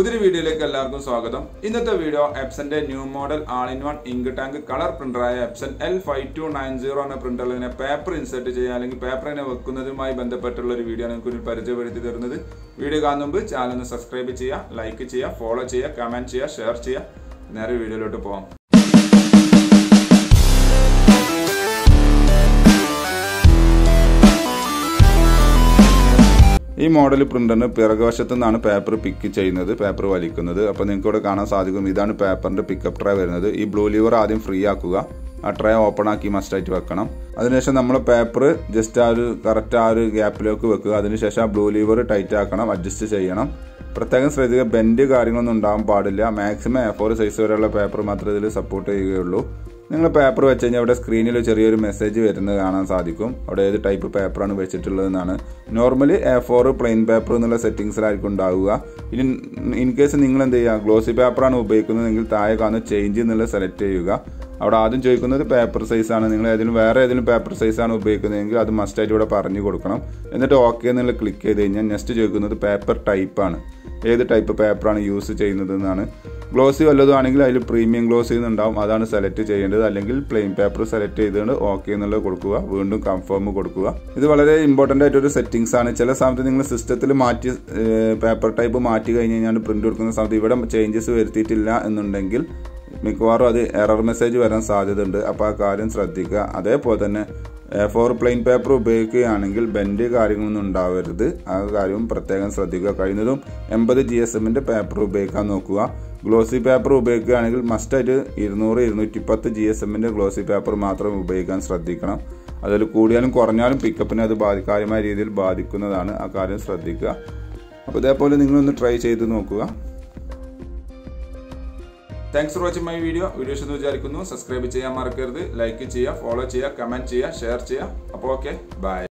പുതിയൊരു വീഡിയോയിലേക്ക് എല്ലാവർക്കും സ്വാഗതം ഇന്നത്തെ വീഡിയോ എപ്സന്റെ new model all in one ink tank colour പ്രിന്ററായ Epson L five two nine zero എന്ന പ്രിന്ററിൽ ഇതിനെ പേപ്പർ ഇൻസേർട്ട് ചെയ്യുക അല്ലെങ്കിൽ പേപ്പർ ഇതിനെ വെക്കുന്നതുമായി ബന്ധപ്പെട്ടുള്ള ഒരു വീഡിയോ നിങ്ങൾക്ക് ഒരു പരിചയപ്പെടുത്തി തരുന്നത് വീഡിയോ കാണുന്ന മുമ്പ് ചാനൽ ഒന്ന് സബ്സ്ക്രൈബ് ചെയ്യുക ലൈക്ക് ചെയ്യുക ഫോളോ ചെയ്യുക കമന്റ് ചെയ്യുക ഷെയർ ചെയ്യുക നേരെ വീഡിയോയിലോട്ട് പോകാം ഈ മോഡൽ പ്രിന്ററിന് പിറകുവശത്തു നിന്നാണ് പേപ്പർ പിക്ക് ചെയ്യുന്നത് പേപ്പർ വലിക്കുന്നത് അപ്പോൾ നിങ്ങൾക്ക് ഇവിടെ കാണാൻ സാധിക്കും ഇതാണ് പേപ്പറിന്റെ പിക്കപ്പ് ട്രേ വരുന്നത് ഈ ബ്ലൂ ലിവർ ആദ്യം ഫ്രീ ആക്കുക ആ ട്രേ ഓപ്പൺ ആക്കി മസ്റ്റായിട്ട് വെക്കണം അതിനുശേഷം നമ്മൾ പേപ്പർ ജസ്റ്റ് ആ ഒരു കറക്റ്റ് ആ ഒരു ഗ്യാപ്പിലേക്ക് വെക്കുക അതിനുശേഷം ആ ബ്ലൂ ലിവർ ടൈറ്റ് ആക്കണം അഡ്ജസ്റ്റ് ചെയ്യണം പ്രത്യേകം ശ്രദ്ധിക്കുക ബെൻഡ് കാര്യങ്ങളൊന്നും ഉണ്ടാകാൻ പാടില്ല മാക്സിമം എ ഫോർ സൈസ് വരെയുള്ള പേപ്പർ മാത്രമേ ഇതിൽ സപ്പോർട്ട് ചെയ്യുകയുള്ളൂ നിങ്ങൾ പേപ്പർ വെച്ച് കഴിഞ്ഞാൽ അവിടെ സ്ക്രീനിൽ ചെറിയൊരു മെസ്സേജ് വരുന്നത് കാണാൻ സാധിക്കും അവിടെ ഏത് ടൈപ്പ് പേപ്പറാണ് വെച്ചിട്ടുള്ളതെന്നാണ് normally A four plain paper എന്നുള്ള സെറ്റിങ്സിലായിരിക്കും ഉണ്ടാവുക ഇനി ഇൻ കേസ് നിങ്ങൾ എന്ത് ചെയ്യുക ഗ്ലോസി പേപ്പറാണ് ഉപയോഗിക്കുന്നതെങ്കിൽ താഴെ കാണുന്ന ചേഞ്ച് എന്നുള്ളത് സെലക്ട് ചെയ്യുക അവിടെ ആദ്യം ചോദിക്കുന്നത് പേപ്പർ സൈസാണ് നിങ്ങൾ ഏതെങ്കിലും വേറെ ഏതെങ്കിലും പേപ്പർ സൈസാണ് ഉപയോഗിക്കുന്നതെങ്കിൽ അത് മസ്റ്റായിട്ട് ഇവിടെ പറഞ്ഞു കൊടുക്കണം എന്നിട്ട് ഓക്കെ എന്നുള്ള ക്ലിക്ക് ചെയ്ത് കഴിഞ്ഞാൽ നെക്സ്റ്റ് ചോദിക്കുന്നത് പേപ്പർ ടൈപ്പാണ് ഏത് ടൈപ്പ് പേപ്പറാണ് യൂസ് ചെയ്യുന്നത് എന്നാണ് ഗ്ലോസി വല്ലതും ആണെങ്കിൽ അതിൽ പ്രീമിയം ഗ്ലോസി എന്നുണ്ടാവും അതാണ് സെലക്ട് ചെയ്യേണ്ടത് അല്ലെങ്കിൽ പ്ലെയിൻ പേപ്പർ സെലക്ട് ചെയ്തുകൊണ്ട് ഓക്കെ എന്നുള്ളത് കൊടുക്കുക വീണ്ടും കൺഫേം കൊടുക്കുക ഇത് വളരെ ഇമ്പോർട്ടൻ്റ് ആയിട്ടൊരു സെറ്റിംഗ്സ് ആണ് ചില സമയത്ത് നിങ്ങൾ സിസ്റ്റത്തിൽ മാറ്റി പേപ്പർ ടൈപ്പ് മാറ്റി കഴിഞ്ഞ് കഴിഞ്ഞാൽ പ്രിന്റ് കൊടുക്കുന്ന സമയത്ത് ഇവിടെ ചേഞ്ചസ് വരുത്തിയിട്ടില്ല എന്നുണ്ടെങ്കിൽ മിക്കവാറും അത് എറർ മെസ്സേജ് വരാൻ സാധ്യതയുണ്ട് അപ്പോൾ ആ കാര്യം ശ്രദ്ധിക്കുക അതേപോലെ തന്നെ ഫോർ പ്ലെയിൻ പേപ്പർ ഉപയോഗിക്കുകയാണെങ്കിൽ ബെൻഡ് കാര്യങ്ങളൊന്നും ഉണ്ടാവരുത് ആ കാര്യവും പ്രത്യേകം ശ്രദ്ധിക്കുക കഴിയുന്നതും എൺപത് ജി എസ് എമ്മിൻ്റെ പേപ്പർ ഉപയോഗിക്കാൻ നോക്കുക ഗ്ലോസി പേപ്പർ ഉപയോഗിക്കുകയാണെങ്കിൽ മസ്റ്റായിട്ട് ഇരുന്നൂറ് ഇരുന്നൂറ്റി പത്ത് ജി എസ് എമ്മിൻ്റെ ഗ്ലോസി പേപ്പർ മാത്രം ഉപയോഗിക്കാൻ ശ്രദ്ധിക്കണം അതിൽ കൂടിയാലും കുറഞ്ഞാലും പിക്കപ്പിനെ അത് ബാധി കാര്യമായ രീതിയിൽ ബാധിക്കുന്നതാണ് ആ കാര്യം ശ്രദ്ധിക്കുക അപ്പോൾ ഇതേപോലെ നിങ്ങളൊന്ന് ട്രൈ ചെയ്ത് നോക്കുക thanks for watching my video videos എന്ന് വിചാരിക്കുന്നു സബ്സ്ക്രൈബ് ചെയ്യാൻ മറക്കരുത് ലൈക്ക് ചെയ്യുക ഫോളോ ചെയ്യുക കമന്റ് ചെയ്യുക ഷെയർ ചെയ്യുക അപ്പോൾ ഓക്കെ ബൈ